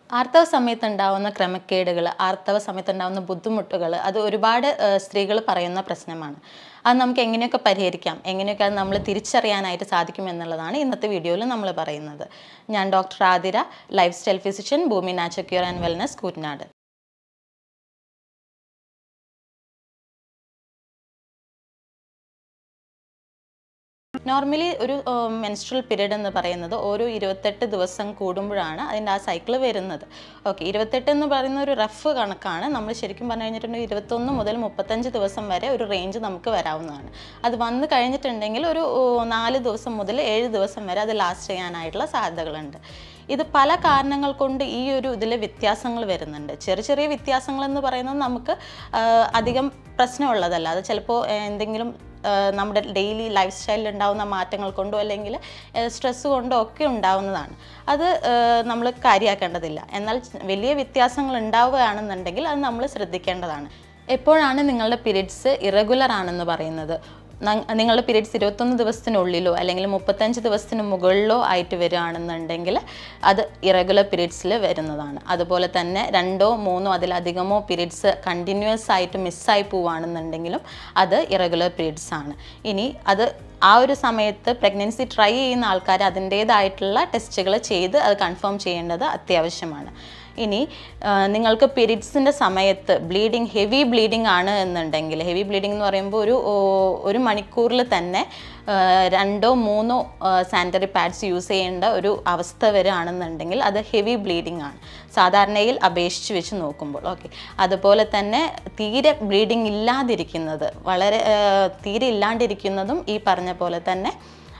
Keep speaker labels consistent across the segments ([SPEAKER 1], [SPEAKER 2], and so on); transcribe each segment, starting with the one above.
[SPEAKER 1] ആർത്തവ സമയത്ത് ഉണ്ടാവുന്ന ക്രമക്കേടുകൾ ആർത്തവ സമയത്ത് ഉണ്ടാവുന്ന ബുദ്ധിമുട്ടുകൾ അത് ഒരുപാട് സ്ത്രീകൾ പറയുന്ന പ്രശ്നമാണ് അത് നമുക്ക് എങ്ങനെയൊക്കെ പരിഹരിക്കാം എങ്ങനെയൊക്കെ അത് നമ്മൾ തിരിച്ചറിയാനായിട്ട് സാധിക്കും എന്നുള്ളതാണ് ഇന്നത്തെ വീഡിയോയിൽ നമ്മൾ പറയുന്നത് ഞാൻ doctor Athira lifestyle physician Bhoomi nature cure and wellness Koottanad normally ഒരു മെൻസ്ട്രൽ പീരീഡ് എന്ന് പറയുന്നത് ഓരോ ഇരുപത്തെട്ട് ദിവസം കൂടുമ്പോഴാണ് അതിൻ്റെ ആ സൈക്കിൾ വരുന്നത് ഓക്കെ ഇരുപത്തെട്ട് എന്ന് പറയുന്ന ഒരു റഫ് കണക്കാണ് നമ്മൾ ശരിക്കും പറഞ്ഞു കഴിഞ്ഞിട്ടുണ്ടെങ്കിൽ ഇരുപത്തൊന്ന് മുതൽ മുപ്പത്തഞ്ച് ദിവസം വരെ ഒരു റേഞ്ച് നമുക്ക് വരാവുന്നതാണ് അത് വന്നു കഴിഞ്ഞിട്ടുണ്ടെങ്കിൽ ഒരു ഓ, നാല് ദിവസം മുതൽ ഏഴ് ദിവസം വരെ അത് ലാസ്റ്റ് ചെയ്യാനായിട്ടുള്ള സാധ്യതകളുണ്ട് ഇത് പല കാരണങ്ങൾ കൊണ്ട് ഈ ഒരു ഇതിൽ വ്യത്യാസങ്ങൾ വരുന്നുണ്ട് ചെറിയ ചെറിയ വ്യത്യാസങ്ങൾ എന്ന് പറയുന്നത് നമുക്ക് ആ, അധികം പ്രശ്നമുള്ളതല്ല അത് ചിലപ്പോൾ എന്തെങ്കിലും ആ, നമ്മുടെ ഡെയിലി ലൈഫ് സ്റ്റൈലിൽ ഉണ്ടാകുന്ന മാറ്റങ്ങൾ കൊണ്ടോ അല്ലെങ്കിൽ സ്ട്രെസ് കൊണ്ടോ ഒക്കെ ഉണ്ടാവുന്നതാണ് അത് നമ്മൾ കാര്യമാക്കേണ്ടതില്ല എന്നാൽ വലിയ വ്യത്യാസങ്ങൾ ഉണ്ടാവുകയാണെന്നുണ്ടെങ്കിൽ അത് നമ്മൾ ശ്രദ്ധിക്കേണ്ടതാണ് എപ്പോഴാണ് നിങ്ങളുടെ പീരീഡ്സ് ഇറഗുലർ ആണെന്ന് പറയുന്നത് ന- നിങ്ങളുടെ പീരീഡ്സ് ഇരുപത്തൊന്ന് ദിവസത്തിനുള്ളിലോ അല്ലെങ്കിൽ മുപ്പത്തഞ്ച് ദിവസത്തിന് മുകളിലോ ആയിട്ട് വരികയാണെന്നുണ്ടെങ്കിൽ അത് ഇറഗുലർ പീരീഡ്സിൽ വരുന്നതാണ് അതുപോലെ തന്നെ രണ്ടോ മൂന്നോ അതിലധികമോ പീരീഡ്സ് കണ്ടിന്യൂസ് ആയിട്ട് മിസ്സായി പോവുകയാണെന്നുണ്ടെങ്കിലും അത് ഇറഗുലർ പീരീഡ്സ് ആണ് ഇനി അത് ആ ഒരു സമയത്ത് പ്രഗ്നൻസി ട്രൈ ചെയ്യുന്ന ആൾക്കാർ അതിൻ്റേതായിട്ടുള്ള ടെസ്റ്റുകൾ ചെയ്ത് അത് കൺഫേം ചെയ്യേണ്ടത് അത്യാവശ്യമാണ് ഇനി ആ, നിങ്ങൾക്ക് പീരീഡ്സിൻ്റെ സമയത്ത് ബ്ലീഡിങ് ഹെവി ബ്ലീഡിങ് ആണ് എന്നുണ്ടെങ്കിൽ ഹെവി ബ്ലീഡിംഗ് എന്ന് പറയുമ്പോൾ ഒരു ഓ, ഒരു മണിക്കൂറിൽ തന്നെ ആ, രണ്ടോ മൂന്നോ സാനിറ്ററി പാഡ്സ് യൂസ് ചെയ്യേണ്ട ഒരു അവസ്ഥ വരികയാണെന്നുണ്ടെങ്കിൽ അത് ഹെവി ബ്ലീഡിംഗ് ആണ് സാധാരണയിൽ അപേക്ഷിച്ച് വെച്ച് നോക്കുമ്പോൾ ഓക്കെ അതുപോലെ തന്നെ തീരെ ബ്ലീഡിംഗ് ഇല്ലാതിരിക്കുന്നത് വളരെ ആ, തീരെ ഇല്ലാണ്ടിരിക്കുന്നതും ഈ പറഞ്ഞ പോലെ തന്നെ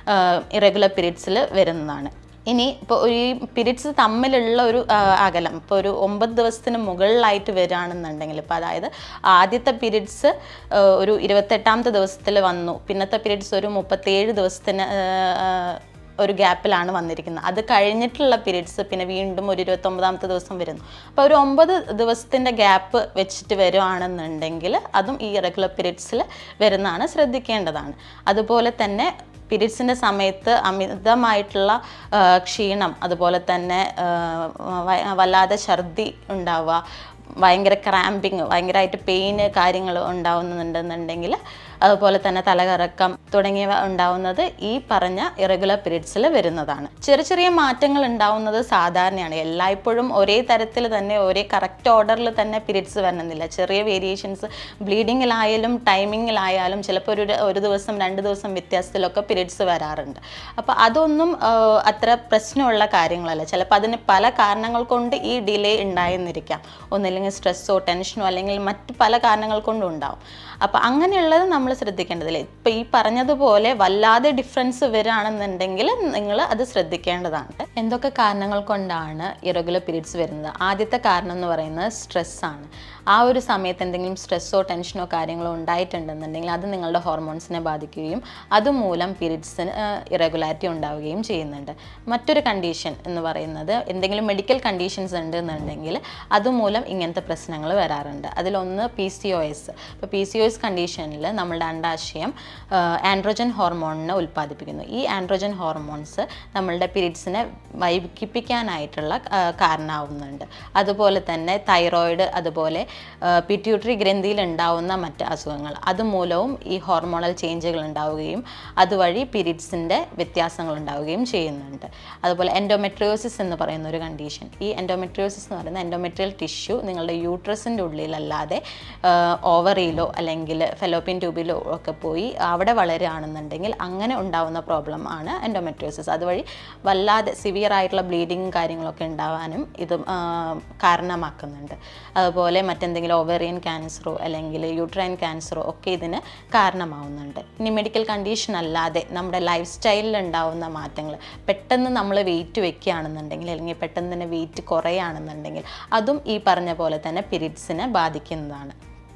[SPEAKER 1] ഇറഗുലർ പീരീഡ്സിൽ വരുന്നതാണ് ഇനി ഇപ്പോൾ ഈ പീരീഡ്സ് തമ്മിലുള്ള ഒരു ആ, അകലം ഇപ്പോൾ ഒരു ഒമ്പത് ദിവസത്തിന് മുകളിലായിട്ട് വരികയാണെന്നുണ്ടെങ്കിൽ ഇപ്പോൾ അതായത് ആദ്യത്തെ പീരീഡ്സ് ഒരു ഇരുപത്തെട്ടാമത്തെ ദിവസത്തിൽ വന്നു പിന്നത്തെ പീരീഡ്സ് ഒരു മുപ്പത്തേഴ് ദിവസത്തിന് ആ, ആ, ഒരു ഗ്യാപ്പിലാണ് വന്നിരിക്കുന്നത് അത് കഴിഞ്ഞിട്ടുള്ള പീരീഡ്സ് പിന്നെ വീണ്ടും ഒരു ഇരുപത്തൊമ്പതാമത്തെ ദിവസം വരുന്നു അപ്പോൾ ഒരു ഒമ്പത് ദിവസത്തിൻ്റെ ഗ്യാപ്പ് വെച്ചിട്ട് വരുവാണെന്നുണ്ടെങ്കിൽ അതും ഈ റെഗുലർ പീരീഡ്സിൽ വരുന്നതാണ് ശ്രദ്ധിക്കേണ്ടതാണ് അതുപോലെ തന്നെ പീരീഡ്സിൻ്റെ സമയത്ത് അമിതമായിട്ടുള്ള ആ, ക്ഷീണം അതുപോലെ തന്നെ ആ, വ- വല്ലാതെ ഛർദി ഉണ്ടാവുക ഭയങ്കര ക്രാമ്പിങ് ഭയങ്കരമായിട്ട് പെയിന് കാര്യങ്ങൾ ഉണ്ടാവുന്നുണ്ടെന്നുണ്ടെങ്കിൽ അതുപോലെ തന്നെ തലകറക്കം തുടങ്ങിയവ ഉണ്ടാവുന്നത് ഈ പറഞ്ഞ ഇറഗുലർ പീരീഡ്സിൽ വരുന്നതാണ് ചെറിയ ചെറിയ മാറ്റങ്ങൾ ഉണ്ടാവുന്നത് സാധാരണയാണ് എല്ലായ്പ്പോഴും ഒരേ തരത്തിൽ തന്നെ ഒരേ കറക്റ്റ് ഓർഡറിൽ തന്നെ പീരീഡ്സ് വരണമെന്നില്ല ചെറിയ വേരിയേഷൻസ് ബ്ലീഡിങ്ങിലായാലും ടൈമിങ്ങിലായാലും ചിലപ്പോൾ ഒരു ഒരു ദിവസം രണ്ട് ദിവസം വ്യത്യാസത്തിലൊക്കെ പീരീഡ്സ് വരാറുണ്ട് അപ്പോൾ അതൊന്നും ആ, അത്ര പ്രശ്നമുള്ള കാര്യങ്ങളല്ല ചിലപ്പോൾ അതിന് പല കാരണങ്ങൾ കൊണ്ട് ഈ ഡിലേ ഉണ്ടായെന്നിരിക്കാം ഒന്നില്ലെങ്കിൽ സ്ട്രെസ്സോ ടെൻഷനോ അല്ലെങ്കിൽ മറ്റ് പല കാരണങ്ങൾ കൊണ്ടും ഉണ്ടാവും അപ്പോൾ അങ്ങനെയുള്ളത് നമ്മൾ ശ്രദ്ധിക്കേണ്ടതില്ല ഇപ്പം ഈ പറഞ്ഞതുപോലെ വല്ലാതെ ഡിഫറൻസ് വരികയാണെന്നുണ്ടെങ്കിൽ നിങ്ങൾ അത് ശ്രദ്ധിക്കേണ്ടതാണ് എന്തൊക്കെ കാരണങ്ങൾ കൊണ്ടാണ് ഇറഗുലർ പീരീഡ്സ് വരുന്നത് ആദ്യത്തെ കാരണം എന്ന് പറയുന്നത് സ്ട്രെസ്സാണ് ആ ഒരു സമയത്ത് എന്തെങ്കിലും സ്ട്രെസ്സോ ടെൻഷനോ കാര്യങ്ങളോ ഉണ്ടായിട്ടുണ്ടെന്നുണ്ടെങ്കിൽ അത് നിങ്ങളുടെ ഹോർമോൺസിനെ ബാധിക്കുകയും അതുമൂലം പീരീഡ്സിന് ഇറഗുലാരിറ്റി ഉണ്ടാവുകയും ചെയ്യുന്നുണ്ട് മറ്റൊരു കണ്ടീഷൻ എന്ന് പറയുന്നത് എന്തെങ്കിലും മെഡിക്കൽ കണ്ടീഷൻസ് ഉണ്ടെന്നുണ്ടെങ്കിൽ അതുമൂലം ഇങ്ങനത്തെ പ്രശ്നങ്ങൾ വരാറുണ്ട് അതിലൊന്ന് പി സി ഒ എസ് ഇപ്പോൾ പി സി ഒ എസ് കണ്ടീഷനിൽ നമ്മളുടെ അണ്ടാശയം ആൻഡ്രോജൻ ഹോർമോണിനെ ഉൽപ്പാദിപ്പിക്കുന്നു ഈ ആൻഡ്രോജൻ ഹോർമോൺസ് നമ്മളുടെ പീരീഡ്സിനെ വൈകിപ്പിക്കാനായിട്ടുള്ള ആ, കാരണമാവുന്നുണ്ട് അതുപോലെ തന്നെ തൈറോയിഡ് അതുപോലെ പിറ്റ്യൂട്ടറി ഗ്രന്ഥിയിൽ ഉണ്ടാവുന്ന മറ്റ് അസുഖങ്ങൾ അതുമൂലവും ഈ ഹോർമോണൽ ചേഞ്ചുകൾ ഉണ്ടാവുകയും അതുവഴി പീരീഡ്സിൻ്റെ വ്യത്യാസങ്ങൾ ഉണ്ടാവുകയും ചെയ്യുന്നുണ്ട് അതുപോലെ എൻഡോമെട്രിയോസിസ് എന്ന് പറയുന്ന ഒരു കണ്ടീഷൻ ഈ എൻഡോമെട്രിയോസിസ് എന്ന് പറയുന്ന എൻഡോമെട്രിയൽ ടിഷ്യൂ നിങ്ങളുടെ യൂട്രസിൻ്റെ ഉള്ളിലല്ലാതെ ഓവറിയിലോ അല്ലെങ്കിൽ ഫെലോപ്പിൻ ട്യൂബിലോ ഒക്കെ പോയി അവിടെ വളരുകയാണെന്നുണ്ടെങ്കിൽ അങ്ങനെ ഉണ്ടാവുന്ന പ്രോബ്ലം ആണ് എൻഡോമെട്രിയോസിസ് അതുവഴി വല്ലാതെ സിവിയർ ആയിട്ടുള്ള ബ്ലീഡിങ് കാര്യങ്ങളൊക്കെ ഉണ്ടാവാനും ഇത് ആ, കാരണമാക്കുന്നുണ്ട് അതുപോലെ മറ്റെന്തെങ്കിലും ഓവറിയൻ ക്യാൻസറോ അല്ലെങ്കിൽ യൂട്രൈൻ ക്യാൻസറോ ഒക്കെ ഇതിന് കാരണമാവുന്നുണ്ട് ഇനി മെഡിക്കൽ കണ്ടീഷൻ അല്ലാതെ നമ്മുടെ ലൈഫ് സ്റ്റൈലിൽ ഉണ്ടാവുന്ന മാറ്റങ്ങൾ പെട്ടെന്ന് നമ്മൾ വെയിറ്റ് വെക്കുകയാണെന്നുണ്ടെങ്കിൽ അല്ലെങ്കിൽ പെട്ടെന്ന് തന്നെ വെയിറ്റ് കുറയുകയാണെന്നുണ്ടെങ്കിൽ അതും ഈ പറഞ്ഞ പോലെ തന്നെ പീരീഡ്സിനെ ബാധിക്കുന്നതാണ്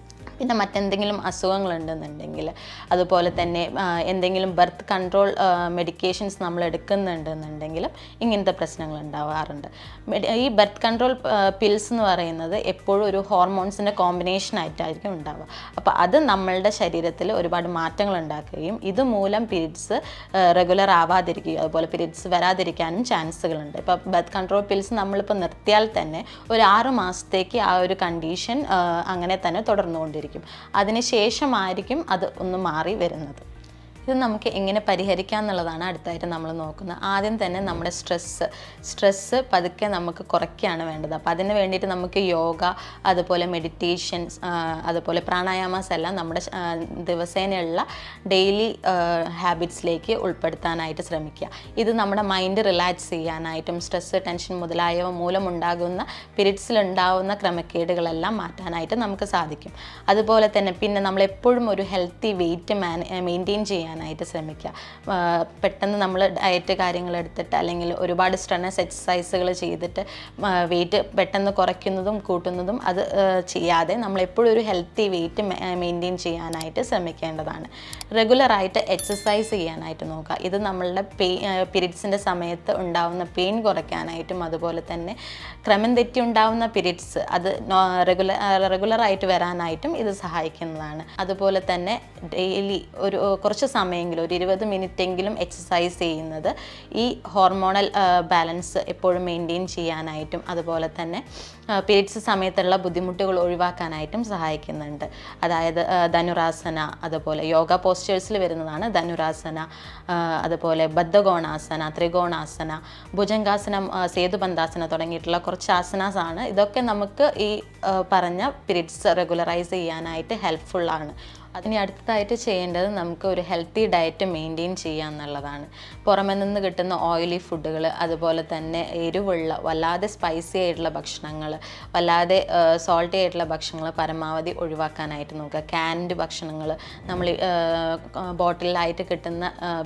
[SPEAKER 1] പിന്നെ മറ്റെന്തെങ്കിലും അസുഖങ്ങളുണ്ടെന്നുണ്ടെങ്കിൽ അതുപോലെ തന്നെ ആ, എന്തെങ്കിലും ബർത്ത് കൺട്രോൾ മെഡിക്കേഷൻസ് നമ്മൾ എടുക്കുന്നുണ്ടെന്നുണ്ടെങ്കിലും ഇങ്ങനത്തെ പ്രശ്നങ്ങൾ ഉണ്ടാവാറുണ്ട് മെഡി- ഈ ബർത്ത് കൺട്രോൾ പിൽസ് എന്ന് പറയുന്നത് എപ്പോഴും ഒരു ഹോർമോൺസിൻ്റെ കോമ്പിനേഷൻ ആയിട്ടായിരിക്കും ഉണ്ടാവുക അപ്പോൾ അത് നമ്മളുടെ ശരീരത്തിൽ ഒരുപാട് മാറ്റങ്ങൾ ഉണ്ടാക്കുകയും ഇതുമൂലം പീരീഡ്സ് റെഗുലർ ആവാതിരിക്കുകയും അതുപോലെ പീരീഡ്സ് വരാതിരിക്കാനും ചാൻസുകളുണ്ട് ഇപ്പോൾ ബർത്ത് കൺട്രോൾ പിൽസ് നമ്മളിപ്പോൾ നിർത്തിയാൽ തന്നെ ഒരു ആറ് മാസത്തേക്ക് ആ ഒരു കണ്ടീഷൻ അങ്ങനെ തന്നെ തുടർന്നുകൊണ്ടിരിക്കും അതിനുശേഷമായിരിക്കും അത് ഒന്ന് മാറി വരുന്നത് ഇത് നമുക്ക് എങ്ങനെ പരിഹരിക്കാം എന്നുള്ളതാണ് അടുത്തായിട്ട് നമ്മൾ നോക്കുന്നത് ആദ്യം തന്നെ നമ്മുടെ സ്ട്രെസ്സ് സ്ട്രെസ്സ് പതുക്കെ നമുക്ക് കുറയ്ക്കുകയാണ് വേണ്ടത് അപ്പോൾ അതിന് വേണ്ടിയിട്ട് നമുക്ക് യോഗ അതുപോലെ മെഡിറ്റേഷൻസ് അതുപോലെ പ്രാണായാമാസ് എല്ലാം നമ്മുടെ ആ, ദിവസേനയുള്ള ഡെയിലി ഹാബിറ്റ്സിലേക്ക് ഉൾപ്പെടുത്താനായിട്ട് ശ്രമിക്കുക ഇത് നമ്മുടെ മൈൻഡ് റിലാക്സ് ചെയ്യാനായിട്ടും സ്ട്രെസ്സ് ടെൻഷൻ മുതലായവ മൂലമുണ്ടാകുന്ന പീരീഡ്സിൽ ഉണ്ടാകുന്ന ക്രമക്കേടുകളെല്ലാം മാറ്റാനായിട്ട് നമുക്ക് സാധിക്കും അതുപോലെ തന്നെ പിന്നെ നമ്മൾ എപ്പോഴും ഒരു ഹെൽത്തി വെയിറ്റ് മാൻ മെയിൻറ്റെയിൻ ചെയ്യാനായിട്ട് ശ്രമിക്കുക ആ, പെട്ടെന്ന് നമ്മൾ ഡയറ്റ് കാര്യങ്ങൾ എടുത്തിട്ട് അല്ലെങ്കിൽ ഒരുപാട് സ്ട്രെസ് എക്സസൈസുകൾ ചെയ്തിട്ട് വെയിറ്റ് പെട്ടെന്ന് കുറയ്ക്കുന്നതും കൂട്ടുന്നതും അത് ആ, ചെയ്യാതെ നമ്മൾ എപ്പോഴും ഒരു ഹെൽത്തി വെയിറ്റ് മെയിൻറ്റെയിൻ ചെയ്യാനായിട്ട് ശ്രമിക്കേണ്ടതാണ് റെഗുലറായിട്ട് എക്സസൈസ് ചെയ്യാനായിട്ട് നോക്കുക ഇത് നമ്മളുടെ പെയിൻ പീരീഡ്സിൻ്റെ സമയത്ത് ഉണ്ടാവുന്ന പെയിൻ കുറയ്ക്കാനായിട്ടും അതുപോലെ തന്നെ ക്രമം തെറ്റി ഉണ്ടാവുന്ന പീരീഡ്സ് അത് റെഗുലർ റെഗുലറായിട്ട് വരാനായിട്ടും ഇത് സഹായിക്കുന്നതാണ് അതുപോലെ തന്നെ ഡെയിലി ഒരു കുറച്ച് സമയമെങ്കിലും ഒരു ഇരുപത് മിനിറ്റ് എങ്കിലും എക്സസൈസ് ചെയ്യുന്നത് ഈ ഹോർമോണൽ ബാലൻസ് എപ്പോഴും മെയിൻറ്റെയിൻ ചെയ്യാനായിട്ടും അതുപോലെ തന്നെ പീരീഡ്സ് സമയത്തുള്ള ബുദ്ധിമുട്ടുകൾ ഒഴിവാക്കാനായിട്ടും സഹായിക്കുന്നുണ്ട് അതായത് ആ, ധനുരാസന അതുപോലെ യോഗ പോസ്റ്റേഴ്സിൽ വരുന്നതാണ് ധനുരാസന ആ, അതുപോലെ ബദ്ധകോണാസന ത്രികോണാസന ഭുജംഗാസനം ആ, സേതുബന്ധാസന തുടങ്ങിയിട്ടുള്ള കുറച്ച് ആസനാസ് ആണ് ഇതൊക്കെ നമുക്ക് ഈ ആ, പറഞ്ഞ പീരീഡ്സ് റെഗുലറൈസ് ചെയ്യാനായിട്ട് ഹെൽപ്ഫുൾ ആണ് അതിന് അടുത്തതായിട്ട് ചെയ്യേണ്ടത് നമുക്ക് ഒരു ഹെൽത്തി ഡയറ്റ് മെയിൻറ്റെയിൻ ചെയ്യുക എന്നുള്ളതാണ് പുറമെ നിന്ന് കിട്ടുന്ന ഓയിലി ഫുഡുകൾ അതുപോലെ തന്നെ എരിവുള്ള വല്ലാതെ സ്പൈസി ആയിട്ടുള്ള ഭക്ഷണങ്ങൾ വല്ലാതെ സോൾട്ടി ആയിട്ടുള്ള ഭക്ഷണങ്ങൾ പരമാവധി ഒഴിവാക്കാനായിട്ട് നോക്കുക ക്യാൻഡ് ഭക്ഷണങ്ങൾ നമ്മൾ ബോട്ടിലായിട്ട് കിട്ടുന്ന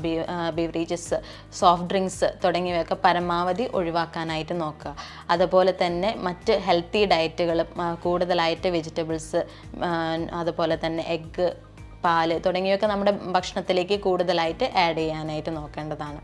[SPEAKER 1] ബിവറേജസ് സോഫ്റ്റ് ഡ്രിങ്ക്സ് തുടങ്ങിയവയൊക്കെ പരമാവധി ഒഴിവാക്കാനായിട്ട് നോക്കുക അതുപോലെ തന്നെ മറ്റ് ഹെൽത്തി ഡയറ്റുകൾ കൂടുതലായിട്ട് വെജിറ്റബിൾസ് അതുപോലെ തന്നെ എഗ്ഗ് പാല് തുടങ്ങിയവയൊക്കെ നമ്മുടെ ഭക്ഷണത്തിലേക്ക് കൂടുതലായിട്ട് ആഡ് ചെയ്യാനായിട്ട് നോക്കേണ്ടതാണ്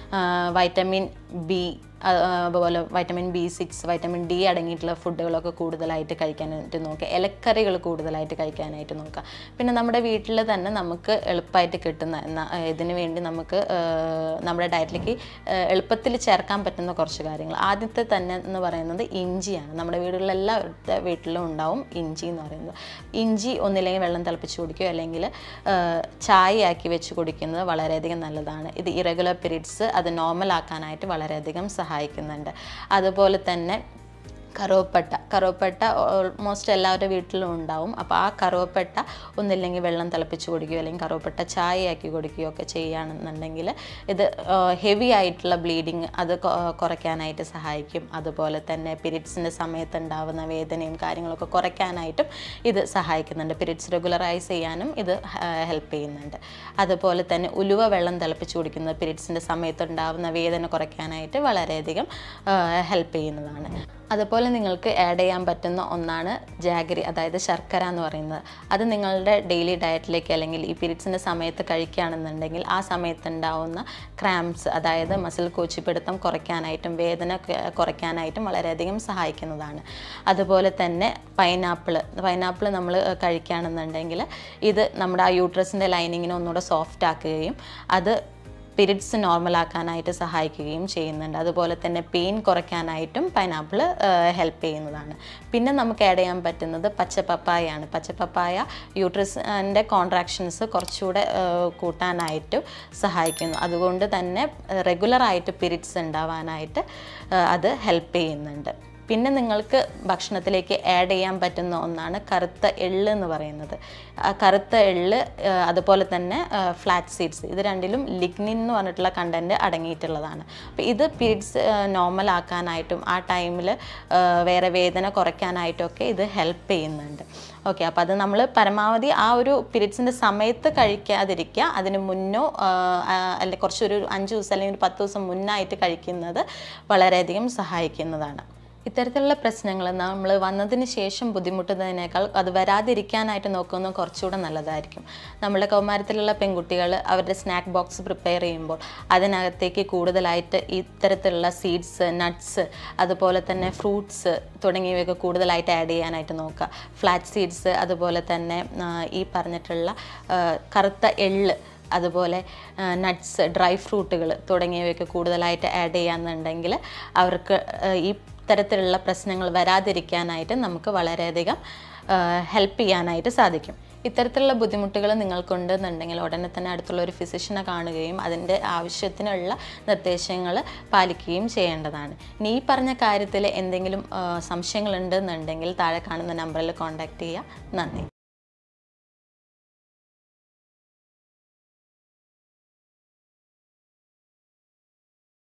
[SPEAKER 1] വൈറ്റമിൻ ബി അതുപോലെ vitamin B six vitamin D അടങ്ങിയിട്ടുള്ള ഫുഡുകളൊക്കെ കൂടുതലായിട്ട് കഴിക്കാനായിട്ട് നോക്കുക ഇലക്കറികൾ കൂടുതലായിട്ട് കഴിക്കാനായിട്ട് നോക്കുക പിന്നെ നമ്മുടെ വീട്ടിൽ തന്നെ നമുക്ക് എളുപ്പമായിട്ട് കിട്ടുന്ന എന്നാ ഇതിന് വേണ്ടി നമുക്ക് ആ, നമ്മുടെ ഡയറ്റിലേക്ക് എളുപ്പത്തിൽ ചേർക്കാൻ പറ്റുന്ന കുറച്ച് കാര്യങ്ങൾ ആദ്യത്തെ തന്നെ എന്ന് പറയുന്നത് ഇഞ്ചിയാണ് നമ്മുടെ വീടുകളിലെല്ലാവരുടെ വീട്ടിലും ഉണ്ടാവും ഇഞ്ചി എന്ന് പറയുന്നത് ഇഞ്ചി ഒന്നില്ലെങ്കിൽ വെള്ളം തിളപ്പിച്ച് കുടിക്കുക അല്ലെങ്കിൽ ആ, ചായയാക്കി വെച്ച് കുടിക്കുന്നത് വളരെയധികം നല്ലതാണ് ഇത് ഇറഗുലർ പീരീഡ്സ് അത് നോർമൽ ആക്കാനായിട്ട് വളരെയധികം സഹായിക്കുന്നുണ്ട് അതുപോലെ തന്നെ കറുവപ്പട്ട കറുവപ്പട്ട ഓൾമോസ്റ്റ് എല്ലാവരുടെ വീട്ടിലും ഉണ്ടാവും അപ്പോൾ ആ കറുവപ്പട്ട ഒന്നില്ലെങ്കിൽ വെള്ളം തിളപ്പിച്ച് കുടിക്കുകയോ അല്ലെങ്കിൽ കറുവപ്പട്ട ചായയാക്കി കുടിക്കുകയോ ഒക്കെ ചെയ്യുകയാണെന്നുണ്ടെങ്കിൽ ഇത് ഹെവി ആയിട്ടുള്ള ബ്ലീഡിങ് അത് കൊ- കുറയ്ക്കാനായിട്ട് സഹായിക്കും അതുപോലെ തന്നെ പീരീഡ്സിൻ്റെ സമയത്ത് ഉണ്ടാവുന്ന വേദനയും കാര്യങ്ങളൊക്കെ കുറയ്ക്കാനായിട്ടും ഇത് സഹായിക്കുന്നുണ്ട് പീരീഡ്സ് റെഗുലറൈസ് ചെയ്യാനും ഇത് ഹെൽപ്പ് ചെയ്യുന്നുണ്ട് അതുപോലെ തന്നെ ഉലുവ വെള്ളം തിളപ്പിച്ച് കുടിക്കുന്നത് പീരീഡ്സിൻ്റെ സമയത്ത് ഉണ്ടാവുന്ന വേദന കുറയ്ക്കാനായിട്ട് വളരെയധികം ഹെൽപ്പ് ചെയ്യുന്നതാണ് അതുപോലെ നിങ്ങൾക്ക് ആഡ് ചെയ്യാൻ പറ്റുന്ന ഒന്നാണ് ജാഗരി അതായത് ശർക്കര എന്ന് പറയുന്നത് അത് നിങ്ങളുടെ ഡെയിലി ഡയറ്റിലേക്ക് അല്ലെങ്കിൽ ഈ പീരീഡ്സിൻ്റെ സമയത്ത് കഴിക്കുകയാണെന്നുണ്ടെങ്കിൽ ആ സമയത്ത് ഉണ്ടാവുന്ന ക്രാംസ് അതായത് മസിൽ കോച്ചിപ്പിടുത്തം കുറയ്ക്കാനായിട്ടും വേദന ക- കുറയ്ക്കാനായിട്ടും വളരെയധികം സഹായിക്കുന്നതാണ് അതുപോലെ തന്നെ പൈനാപ്പിൾ പൈനാപ്പിൾ നമ്മൾ കഴിക്കുകയാണെന്നുണ്ടെങ്കിൽ ഇത് നമ്മുടെ ആ യൂട്രസിൻ്റെ ലൈനിങ്ങിനെ ഒന്നുകൂടെ സോഫ്റ്റ് ആക്കുകയും അത് പീരിയഡ്സ് നോർമൽ ആക്കാനായിട്ട് സഹായിക്കുകയും ചെയ്യുന്നുണ്ട് അതുപോലെ തന്നെ പെയിൻ കുറയ്ക്കാനായിട്ടും പൈനാപ്പിൾ ഹെൽപ്പ് ചെയ്യുന്നതാണ് പിന്നെ നമുക്ക് ആഡ് ചെയ്യാൻ പറ്റുന്നത് പച്ചപ്പപ്പായയാണ് പച്ചപ്പപ്പായ യൂട്രസിൻ്റെ കോൺട്രാക്ഷൻസ് കുറച്ചുകൂടെ ആ, കൂട്ടാനായിട്ട് സഹായിക്കുന്നു അതുകൊണ്ട് തന്നെ റെഗുലറായിട്ട് പീരിയഡ്സ് ഉണ്ടാവാനായിട്ട് ആ, അത് ഹെൽപ്പ് ചെയ്യുന്നുണ്ട് പിന്നെ നിങ്ങൾക്ക് ഭക്ഷണത്തിലേക്ക് ആഡ് ചെയ്യാൻ പറ്റുന്ന ഒന്നാണ് കറുത്ത എള്ള് എന്ന് പറയുന്നത് ആ കറുത്ത എള്ള് ആ, അതുപോലെ തന്നെ ഫ്ലാറ്റ് സീഡ്സ് ഇത് രണ്ടിലും ലിഗ്നിൻ എന്ന് പറഞ്ഞിട്ടുള്ള കണ്ടൻറ്റ് അടങ്ങിയിട്ടുള്ളതാണ് അപ്പോൾ ഇത് പീരീഡ്സ് നോർമൽ ആക്കാനായിട്ടും ആ ടൈമിൽ വേറെ വേദന കുറയ്ക്കാനായിട്ടൊക്കെ ഇത് ഹെൽപ്പ് ചെയ്യുന്നുണ്ട് ഓക്കെ അപ്പോൾ അത് നമ്മൾ പരമാവധി ആ ഒരു പീരീഡ്സിൻ്റെ സമയത്ത് കഴിക്കാതിരിക്കുക അതിന് മുന്നോ അല്ലെങ്കിൽ കുറച്ചൊരു അഞ്ച് ദിവസം അല്ലെങ്കിൽ ഒരു പത്ത് ദിവസം മുന്നായിട്ട് കഴിക്കുന്നത് വളരെയധികം സഹായിക്കുന്നതാണ് ഇത്തരത്തിലുള്ള പ്രശ്നങ്ങൾ നമ്മൾ വന്നതിന് ശേഷം ബുദ്ധിമുട്ടുന്നതിനേക്കാൾ അത് വരാതിരിക്കാനായിട്ട് നോക്കുന്നത് കുറച്ചുകൂടെ നല്ലതായിരിക്കും നമ്മുടെ കൗമാരത്തിലുള്ള പെൺകുട്ടികൾ അവരുടെ സ്നാക്ക് ബോക്സ് പ്രിപ്പയർ ചെയ്യുമ്പോൾ അതിനകത്തേക്ക് കൂടുതലായിട്ട് ഇത്തരത്തിലുള്ള സീഡ്സ് നട്ട്സ് അതുപോലെ തന്നെ ഫ്രൂട്ട്സ് തുടങ്ങിയവയൊക്കെ കൂടുതലായിട്ട് ആഡ് ചെയ്യാനായിട്ട് നോക്കുക ഫ്ലാറ്റ് സീഡ്സ് അതുപോലെ തന്നെ ആ, ഈ പറഞ്ഞിട്ടുള്ള ആ, കറുത്ത എള്ള് അതുപോലെ നട്ട്സ് ഡ്രൈ ഫ്രൂട്ടുകൾ തുടങ്ങിയവയൊക്കെ കൂടുതലായിട്ട് ആഡ് ചെയ്യാന്നുണ്ടെങ്കിൽ അവർക്ക് ആ, ഈ തരത്തിലുള്ള പ്രശ്നങ്ങൾ വരാതിരിക്കാനായിട്ട് നമുക്ക് വളരെയധികം ഹെൽപ്പ് ചെയ്യാനായിട്ട് സാധിക്കും ഇത്തരത്തിലുള്ള ബുദ്ധിമുട്ടുകൾ നിങ്ങൾക്കുണ്ടെന്നുണ്ടെങ്കിൽ ഉടനെ തന്നെ അടുത്തുള്ള ഒരു ഫിസിഷ്യനെ കാണുകയും അതിൻ്റെ ആവശ്യത്തിനുള്ള നിർദ്ദേശങ്ങൾ പാലിക്കുകയും ചെയ്യേണ്ടതാണ് ഇനി ഈ പറഞ്ഞ കാര്യത്തിൽ എന്തെങ്കിലും ആ, സംശയങ്ങളുണ്ടെന്നുണ്ടെങ്കിൽ താഴെ കാണുന്ന നമ്പറിൽ കോൺടാക്റ്റ് ചെയ്യുക നന്ദി